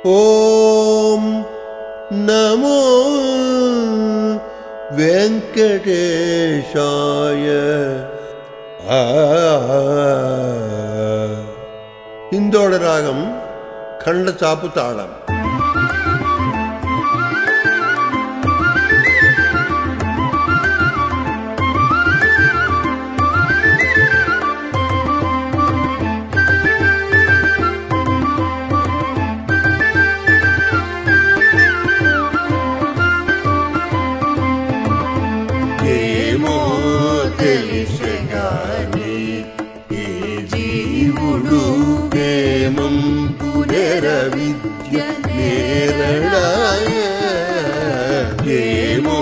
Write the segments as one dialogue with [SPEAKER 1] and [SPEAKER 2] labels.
[SPEAKER 1] ఓం నమో వెంకటేశాయ ఆ హిందోళ రాగం ఖండ చాపు తాళం
[SPEAKER 2] ఏమో తెలిసగాని ఈ జీవుడు ప్రేమం పునర విద్య నేరడాయ ఏమో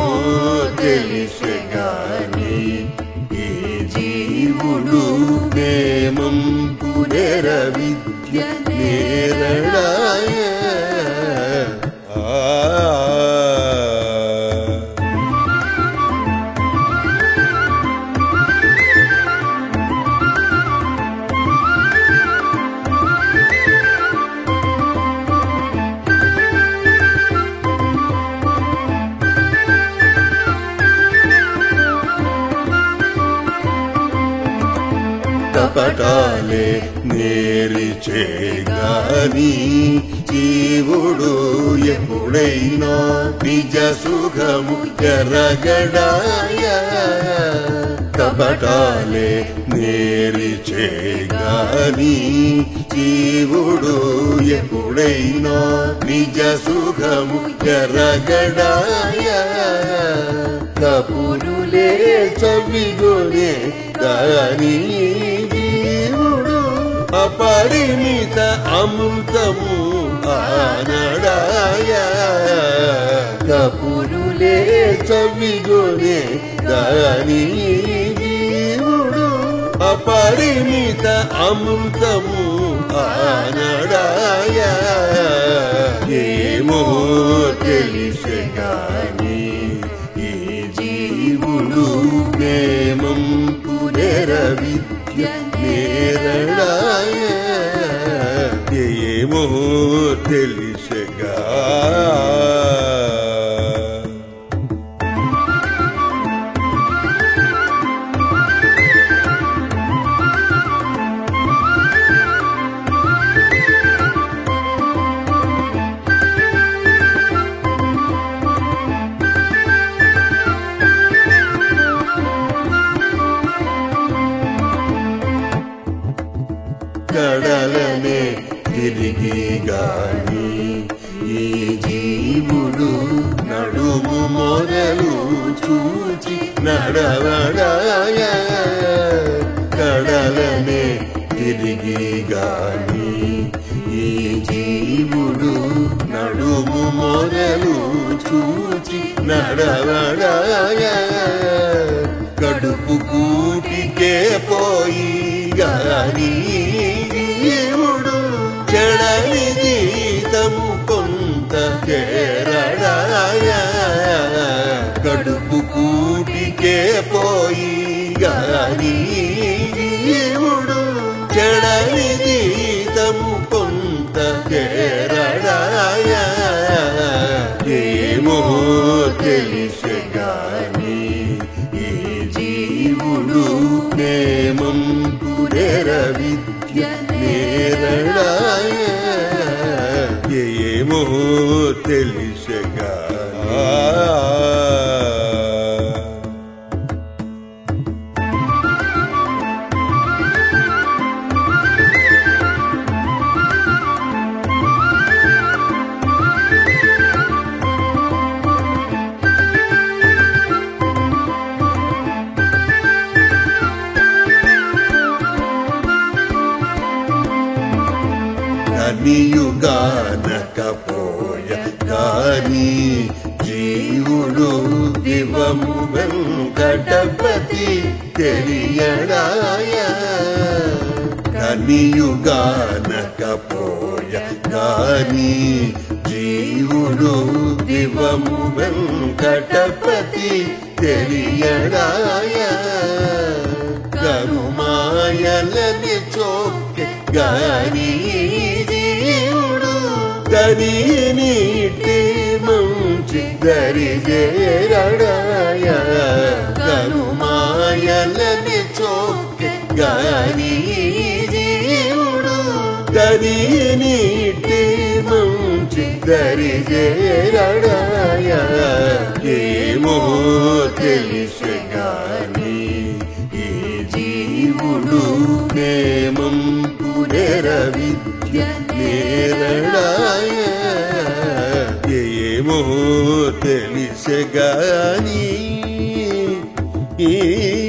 [SPEAKER 2] తెలిసగాని ఈ జీవుడు ప్రేమం పునర విద్య నేరడాయ
[SPEAKER 1] ఆ
[SPEAKER 2] కపటాలే నేరిచేగాని జీవుడు ఎప్పుడైనా నిజ సుఖము జరగడాయ కపటాలే నేరిచేగాని జీవుడు ఎప్పుడైనా నిజ సుఖము జరగడాయ కపురులే చవిగొనే గాని దేవుడు అపరిమిత అమృతము ఆనడాయ కపురులే చవిగొనే గాని దేవుడు అపరిమిత అమృతము ఆనడాయ ఏమో తెలిసగాని ఈ జీవుడు ప్రేమం పునర విద్య నేరడాయ
[SPEAKER 1] ఏమో తెలిసగా
[SPEAKER 2] కడలనే తిరిగి గాని ఈ జీవుడు నడుము మొదలు చూచి నడవడాయ కడలనే తిరిగి గాని ఈ జీవుడు నడుము మొదలు చూచి నడవడాయ కడుపు కూటికే పోయి గాని దేవుడు చెడని జీతము కొంత చేరడాయ కడుపు కూటికే పోయి గాని దేవుడు చెడని జీతము కొంత చేరడాయ ఏమో తెలిసగాని ఈ జీవుడు ప్రేమం పునర విద్య నేరడాయ
[SPEAKER 1] ఏమో తెలిసగా
[SPEAKER 2] కనియుగానకపోయ గాని జీవుడు దివము వెంకటపతి తెలియడాయ కనియుగానకపోయ గాని జీవుడు దివము వెంకటపతి తెలియడాయ కనుమాయలని చోకె గాని జీవుడు
[SPEAKER 1] దరి నీటి మంచి దరి చేరడాయ
[SPEAKER 2] కనుమాయలని చోకె గాని జీవుడు
[SPEAKER 1] దరి నీటి మంచి దరి చేరడాయ ఏమో తెలిసే గాని ఈ జీవుడు నేమం పురేర విద్య నేరడాయ ఏమో తెలిసే గాని ఈ